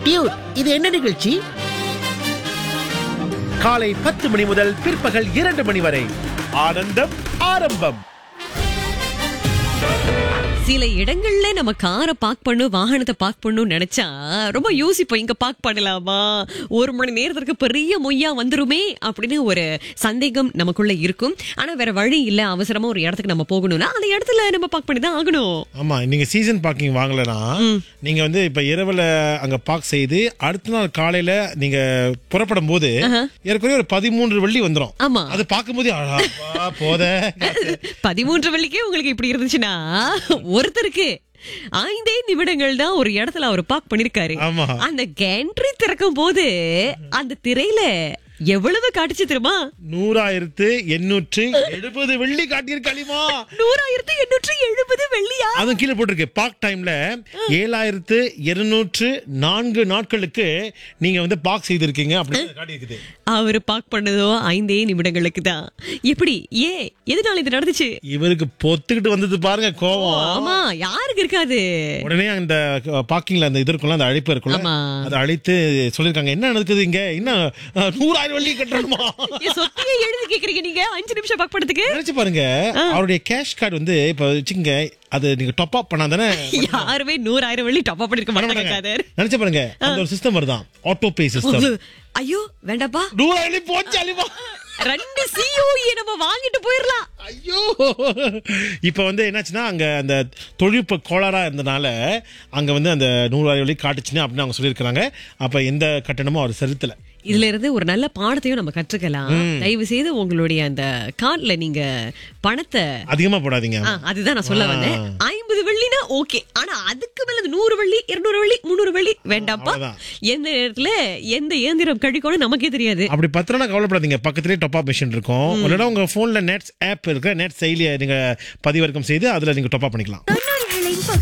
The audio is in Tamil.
டியூட் இது என்ன நிகழ்ச்சி காலை பத்து மணி முதல் பிற்பகல் இரண்டு மணி வரை ஆனந்தம் ஆரம்பம் சில இடங்கள்ல நம்ம காரை பார்க் பண்ணும் வாகனத்தை பார்க் பண்ணும் நினைச்சா ரொம்ப யோசிப்போம் இங்க பார்க் பண்ணலாமா ஒரு மணி நேரத்திற்கு பெரிய மொய்யா வந்துருமே அப்படின்னு ஒரு சந்தேகம் நமக்குள்ள இருக்கும் ஆனா வேற வழி இல்ல அவசரமா ஒரு இடத்துக்கு நம்ம போகணும்னா அந்த இடத்துல நம்ம பார்க் பண்ணி தான் ஆகணும் ஆமா நீங்க சீசன் பார்க்கிங் வாங்கலனா நீங்க வந்து இப்ப இரவுல அங்க பார்க் செய்து அடுத்த நாள் காலையில நீங்க புறப்படும் போது ஏற்கனவே ஒரு பதிமூன்று வெள்ளி வந்துரும் ஆமா. அது பார்க்கும்போது அழகா போத பதிமூன்று வெள்ளிக்கே உங்களுக்கு இப்படி இருந்துச்சுன்னா ஒருத்தருக்கு ஐந்தே நிமிடங்கள் தான் ஒரு இடத்துல அவர் பார்க் பண்ணிருக்காரு ஆமா. அந்த கேண்ட்ரி திறக்கும் போது அந்த திரையில எவ்வளவு காட்டுச்சு தெரியுமா நூறாயிரத்து எண்ணூற்று எழுபது வெள்ளி காட்டியிருக்காளிமா நூறாயிரத்தி எண்ணூற்றி எழுபது வெள்ளியா அதுவும் கீழே போட்டிருக்கு பார்க் டைம்ல ஏழாயிரத்து இருநூற்று நான்கு நாட்களுக்கு நீங்க வந்து பார்க் செய்திருக்கீங்க அப்படின்னு காட்டியிருக்குது அவரு பார்க் பண்ணதோ ஐந்தே நிமிடங்களுக்கு தான் எப்படி ஏன் எதனால இது நடந்துச்சு இவருக்கு பொத்துக்கிட்டு வந்தது பாருங்க கோவம் ஆமா யாருக்கு இருக்காது உடனே அந்த பார்க்கிங்ல அந்த இது இருக்கும்ல அந்த அழைப்பு இருக்கும்ல ஆமா. அதை அழைத்து சொல்லிருக்காங்க என்ன நடக்குது இங்க என்ன அஹ், நூறாயிரம் வெள்ளி கட்டணுமா என் சொத்தையே எழுதி கேக்குறீங்க நீங்க அஞ்சு நிமிஷம் பார்க் பண்ணதுக்கு நினைச்சு பாருங்க அவருடைய கேஷ் கார்டு வந்து இப்ப வச்சுங்க அது நீங்க டாப் அப் பண்ணாதானே யாருமே நூறாயிரம் வெள்ளி டாப் பண்ணிருக்க பண்ண மாட்டாங்க மாட்டாங்க. காதர். நினைச்சு பாருங்க அந்த ஒரு சிஸ்டம் வருதான் ஆட்டோ பே சிஸ்டம் ஐயோ வேண்டாப்பா நூறாயிரம் வெள்ளி போச்சு அலிமா ரெண்டு சிஓஇ நம்ம வாங்கிட்டு போயிரலாம் ஐயோ இப்ப வந்து என்னாச்சுன்னா அங்க அந்த தொழில்நுட்ப கோளாறா இருந்தனால அங்க வந்து அந்த நூறாயிரம் வெள்ளி காட்டுச்சுன்னு அப்படின்னு அவங்க சொல்லியிருக்கிறாங்க அப்ப எந்த கட்டணமும் அவர் செலுத்தல இதுல இருந்து ஒரு நல்ல பாடத்தையும் நம்ம கற்றுக்கலாம் தயவு செய்து உங்களுடைய அந்த கார்ட்ல நீங்க பணத்தை அதிகமா போடாதீங்க ஆ, அதுதான் நான் சொல்ல வந்தேன் ஐம்பது வெள்ளினா ஓகே ஆனா அதுக்கு மேல இந்த நூறு வெள்ளி இருநூறு வெள்ளி முந்நூறு வெள்ளி வேண்டாம்ப்பா அவ்வளவுதான். எந்த நேரத்துல எந்த இயந்திரம் கழிக்கணும் நமக்கே தெரியாது அப்படி பத்திரம்னா கவலைப்படாதீங்க பக்கத்துலயே டாப் அப் மிஷின் இருக்கும் இல்லைன்னா உங்க போன்ல நெட்ஸ் ஆப் இருக்கு நெட் செயலியை நீங்க பதிவிறக்கம் செய்து அதுல நீங்க டாப் அப் பண்ணிக்கலாம்